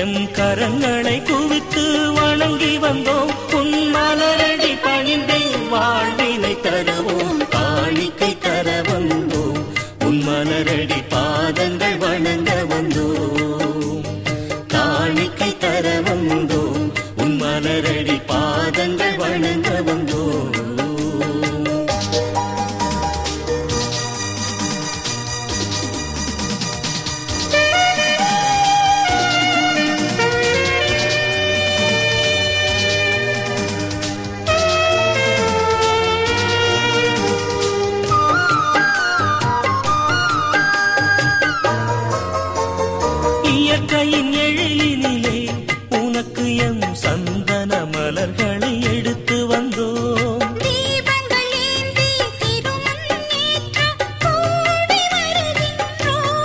M கரங்களை குவித்து வணங்கி வந்தோம் உன் மலரடி பணிந்தே வாழ்வினை தருவோம் காணிக்கை தர வந்தோம் உன் மலரடி பாதங்கள் வணங்க வந்தோம் காணிக்கை தர வந்தோம் உன் மலரடி பாதங்கள் வணங்க வந்தோம் இயற்கையின் எழிலினிலே உனக்கு எம் சந்தன மலர்களை எடுத்து வந்தோம் தீபங்கள் ஏந்தி திருமுன்னேற்ற கூடி வருகின்றோம்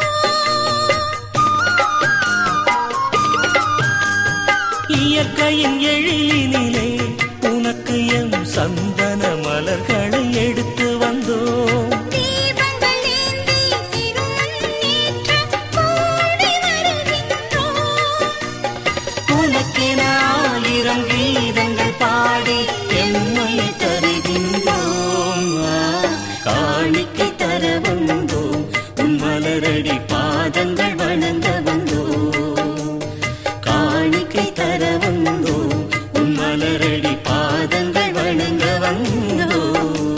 இயற்கையின் எழிலினிலே உனக்கு எம் சந்தன மலர்களை எடுத்து வந்தோம் தீபங்கள் ஏந்தி திருமுன்னேற்ற கூடி வருகின்றோம் உனக்கென ஆயிரம் கீதங்கள் பாடி எம்மை தருகின்றோம் ஆ, காணிக்கை தர வந்தோம் உன் மலரடி பாதங்கள் வணங்க வந்தோம் காணிக்கை தர வந்தோம் உன் மலரடி பாதங்கள் வணங்க வந்தோம்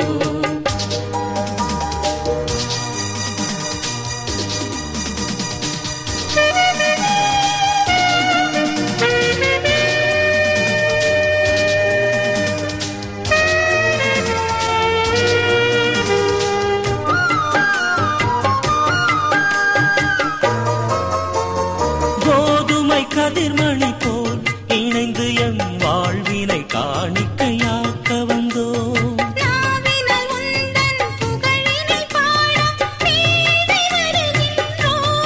கோதுமை கதிர்மணி போல் இணைந்து எம் வாழ்வினை காணிக்கையாக்க வந்தோம் நாவினால் உந்தன் புகழினை பாட மேடை வருகின்றோம்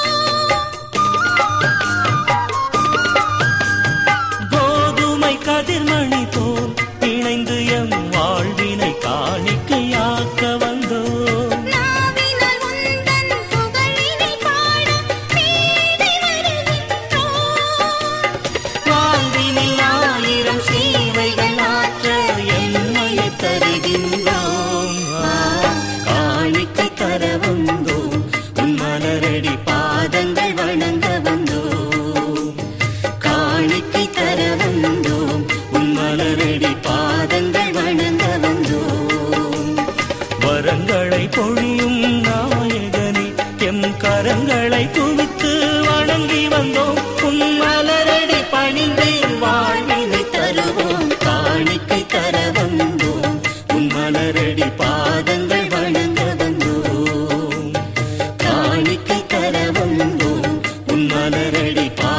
கோதுமை கதிர்மணி போல் இணைந்து எம் வாழ்வினை காணிக்கையாக்க வந்தோம் நாவினால் உந்தன் புகழினை பாட மேடை வருகின்றோம் வாழ்வினில் ஆயிரம் சேவைகள் ஆற்ற எம்மையை தருகின்றோம் ஆ, காணிக்கை தர வந்தோம் உன் மலரடி பாதங்கள் வணங்க வந்தோம் காணிக்கை தர வந்தோம் உன் மலரடி பாதங்கள் வணங்க வந்தோம் வரங்களை பொழியும் நாயகனே எம் கரங்களை குவித்து வணங்கி வந்தோம் உன் மலரடி பணிந்து வாழ்வினை தருவோம் காணிக்கை தர வந்தோம் உன் மலரடி பாதங்கள் வணங்க வந்தோம் காணிக்கை தர வந்தோம் உன் மலரடி பா